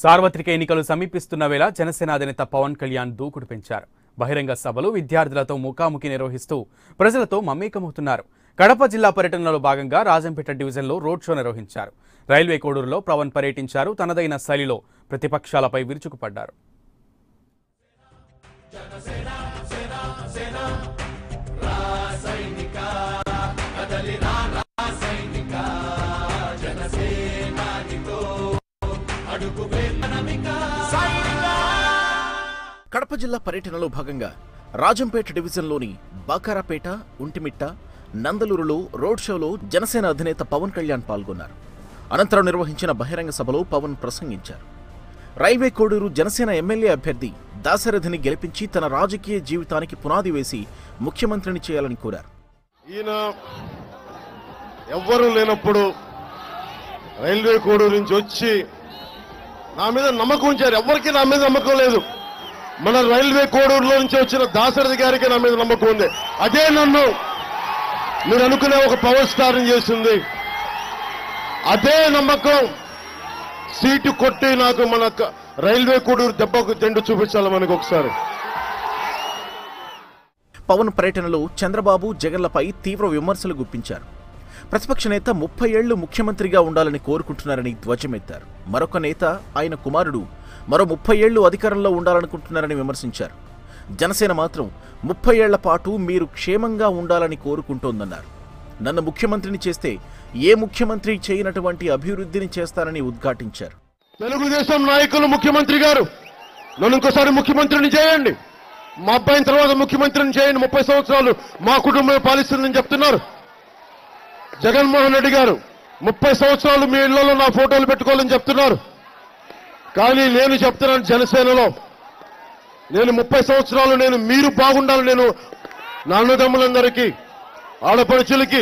సార్వత్రిక ఎన్నికలు సమీపిస్తున్న వేళ జనసేన అధినేత పవన్ కళ్యాణ్ దూకుడు పెంచారు బహిరంగ సభలు విద్యార్థులతో ముఖాముఖి నిర్వహిస్తూ ప్రజలతో మమేకమవుతున్నారు కడప జిల్లా పర్యటనలో భాగంగా రాజంపేట డివిజన్లో రోడ్ షో నిర్వహించారు రైల్వే కోడూరులో పవన్ పర్యటించారు తనదైన శైలిలో ప్రతిపక్షాలపై విరుచుకుపడ్డారు కడప జిల్లా పర్యటనలో భాగంగా రాజంపేట డివిజన్లోని బాకారాపేట ఉంటిమిట్ట నందలూరులో రోడ్ షోలో జనసేన అధినేత పవన్ కళ్యాణ్ పాల్గొన్నారు అనంతరం నిర్వహించిన బహిరంగ సభలో పవన్ ప్రసంగించారు రైల్వే కోడూరు జనసేన ఎమ్మెల్యే అభ్యర్థి దాశరథిని గెలిపించి తన రాజకీయ జీవితానికి పునాది వేసి ముఖ్యమంత్రిని చేయాలని కోరారు ఈయన ఎవ్వరూ లేనప్పుడు రైల్వే కోడూరు నుంచి వచ్చి నా మీద నమ్మకం ఉంచారు ఎవరికి నా మీద నమ్మకం లేదు మన రైల్వే కోడూరులో నుంచి వచ్చిన దాశరథి గారికి నా మీద నమ్మకం ఉంది అదే నన్ను మీరు అనుకునే ఒక పవర్ స్టార్ చేసింది అదే నమ్మకం సీటు కొట్టి నాకు మన క- రైల్వే కోడూరు దెబ్బకు తెండు చూపించాలి మనకు ఒకసారి పవన్ పర్యటనలో చంద్రబాబు జగన్లపై తీవ్ర విమర్శలు గుప్పించారు ప్రతిపక్ష నేత ముప్పై ఏళ్లు ముఖ్యమంత్రిగా ఉండాలని కోరుకుంటున్నారని ధ్వజమెత్తారు మరొక నేత ఆయన కుమారుడు మరో ముప్పై ఏళ్లు అధికారంలో ఉండాలనుకుంటున్నారని విమర్శించారు జనసేన మాత్రం ముప్పై ఏళ్ల పాటు మీరు క్షేమంగా ఉండాలని కోరుకుంటోందన్నారు నన్ను ముఖ్యమంత్రిని చేస్తే ఏ ముఖ్యమంత్రి చేయనటువంటి అభివృద్ధిని చేస్తానని ఉద్ఘాటించారు తెలుగుదేశం నాయకులు ముఖ్యమంత్రి గారు నన్ను ఇంకోసారి ముఖ్యమంత్రిని చేయండి మా అబ్బాయిని తర్వాత ముఖ్యమంత్రిని చేయండి ముప్పై సంవత్సరాలు మా కుటుంబమే పాలిస్తుందని చెప్తున్నారు జగన్మోహన్ రెడ్డి గారు ముప్పై సంవత్సరాలు మీ ఇళ్లలో నా ఫోటోలు పెట్టుకోవాలని చెప్తున్నారు కానీ నేను చెప్తున్నాను జనసేనలో నేను ముప్పై సంవత్సరాలు నేను మీరు బాగుండాలి నేను నాన్నదమ్ములందరికీ ఆడపడుచులకి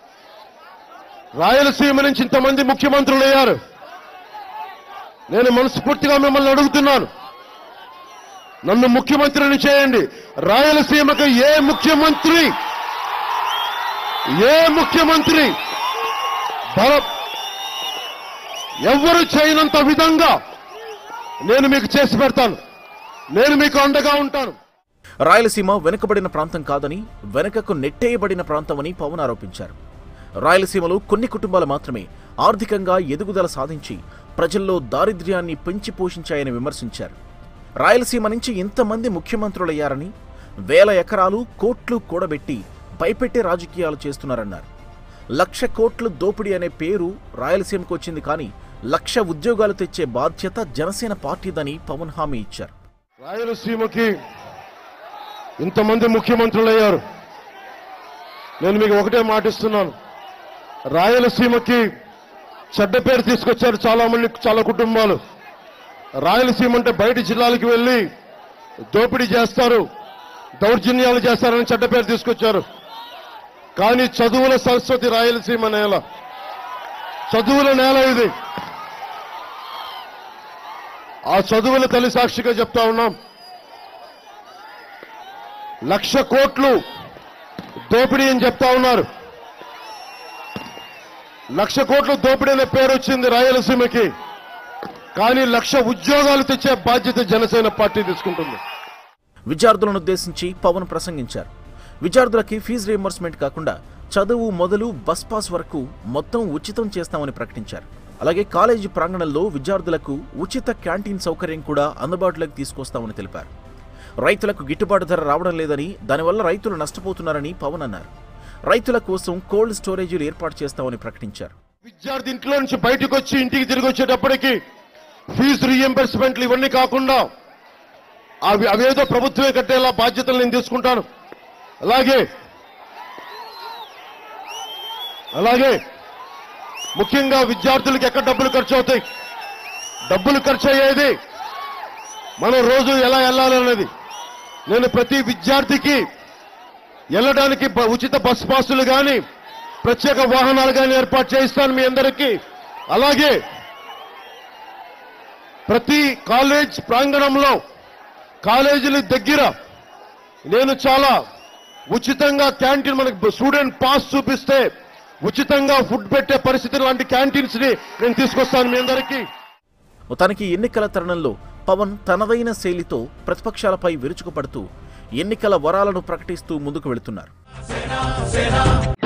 రాయలసీమ నుంచి ఇంతమంది ముఖ్యమంత్రులు అయ్యారు నేను మనస్ఫూర్తిగా మిమ్మల్ని అడుగుతున్నాను నన్ను ముఖ్యమంత్రిని చేయండి రాయలసీమకు ఏ ముఖ్యమంత్రి ఏ ముఖ్యమంత్రి భర- ఎవ్వరు చేయనంత విధంగా నేను మీకు చేసి పెడతాను నేను మీకు అండగా ఉంటాను రాయలసీమ వెనుకబడిన ప్రాంతం కాదని వెనుకకు నెట్టేయబడిన ప్రాంతమని పవన్ ఆరోపించారు రాయలసీమలో కొన్ని కుటుంబాలు మాత్రమే ఆర్థికంగా ఎదుగుదల సాధించి ప్రజల్లో దారిద్ర్యాన్ని పెంచి పోషించాయని విమర్శించారు రాయలసీమ నుంచి ఇంతమంది ముఖ్యమంత్రులయ్యారని వేల ఎకరాలు కోట్లు కూడబెట్టి భయపెట్టే రాజకీయాలు చేస్తున్నారన్నారు లక్ష కోట్లు దోపిడీ అనే పేరు రాయలసీమకు వచ్చింది కానీ లక్ష ఉద్యోగాలు తెచ్చే బాధ్యత జనసేన పార్టీదని పవన్ హామీ ఇచ్చారు రాయలసీమకి ఇంతమంది ముఖ్యమంత్రులు అయ్యారు నేను మీకు ఒకటే మాటిస్తున్నాను రాయలసీమకి చెడ్డ పేరు తీసుకొచ్చారు చాలా మంది చాలా కుటుంబాలు రాయలసీమ అంటే బయట జిల్లాలకు వెళ్ళి దోపిడీ చేస్తారు దౌర్జన్యాలు చేస్తారని చెడ్డ పేరు తీసుకొచ్చారు కానీ చదువుల సరస్వతి రాయలసీమ నేల చదువుల నేల ఇది ఆ చదువుల తల్లి సాక్షిగా చెప్తా ఉన్నాం లక్ష కోట్లు దోపిడీ అని చెప్తా ఉన్నారు లక్ష కోట్లు దోపిడీ అనే పేరు వచ్చింది రాయలసీమకి కానీ లక్ష ఉద్యోగాలు తెచ్చే బాధ్యత జనసేన పార్టీ తీసుకుంటుంది విద్యార్థులను ఉద్దేశించి పవన్ ప్రసంగించారు విద్యార్థులకి ఫీజు రీయింబర్స్మెంట్ కాకుండా చదువు మొదలు బస్ పాస్ వరకు మొత్తం ఉచితం చేస్తామని ప్రకటించారు అలాగే కాలేజీ ప్రాంగణంలో విద్యార్థులకు ఉచిత క్యాంటీన్ సౌకర్యం కూడా అందుబాటులోకి తీసుకొస్తామని తెలిపారు రైతులకు గిట్టుబాటు ధర రావడం లేదని దానివల్ల రైతులు నష్టపోతున్నారని పవన్ అన్నారు రైతుల కోసం కోల్డ్ స్టోరేజీలు ఏర్పాటు చేస్తామని ప్రకటించారు విద్యార్థి ఇంట్లో నుంచి బయటకు వచ్చి ఇంటికి తిరిగి వచ్చేటప్పటికి ఫీజు రీఎంబర్స్మెంట్లు ఇవన్నీ కాకుండా అవి అవేదో ప్రభుత్వమే కట్టేలా బాధ్యతలు నేను తీసుకుంటాను అలాగే అలాగే ముఖ్యంగా విద్యార్థులకు ఎక్కడ డబ్బులు ఖర్చు అవుతాయి డబ్బులు ఖర్చు అయ్యేది మనం రోజు ఎలా వెళ్ళాలన్నది నేను ప్రతి విద్యార్థికి వెళ్ళడానికి బ- ఉచిత బస్ పాసులు కానీ ప్రత్యేక వాహనాలు కానీ ఏర్పాటు చేయిస్తాను మీ అందరికీ అలాగే ప్రతి కాలేజ్ ప్రాంగణంలో కాలేజీల దగ్గర నేను చాలా ఉచితంగా క్యాంటీన్ మనకి స్టూడెంట్ పాస్ చూపిస్తే ఉచితంగా ఫుడ్ పెట్టే పరిస్థితి లాంటి క్యాంటీన్స్ ని నేను తీసుకొస్తాను మీ అందరికీ మొత్తానికి ఎన్నికల తరుణంలో పవన్ తనదైన శైలితో ప్రతిపక్షాలపై విరుచుకుపడుతూ ఎన్నికల వరాలను ప్రకటిస్తూ ముందుకు వెళుతున్నారు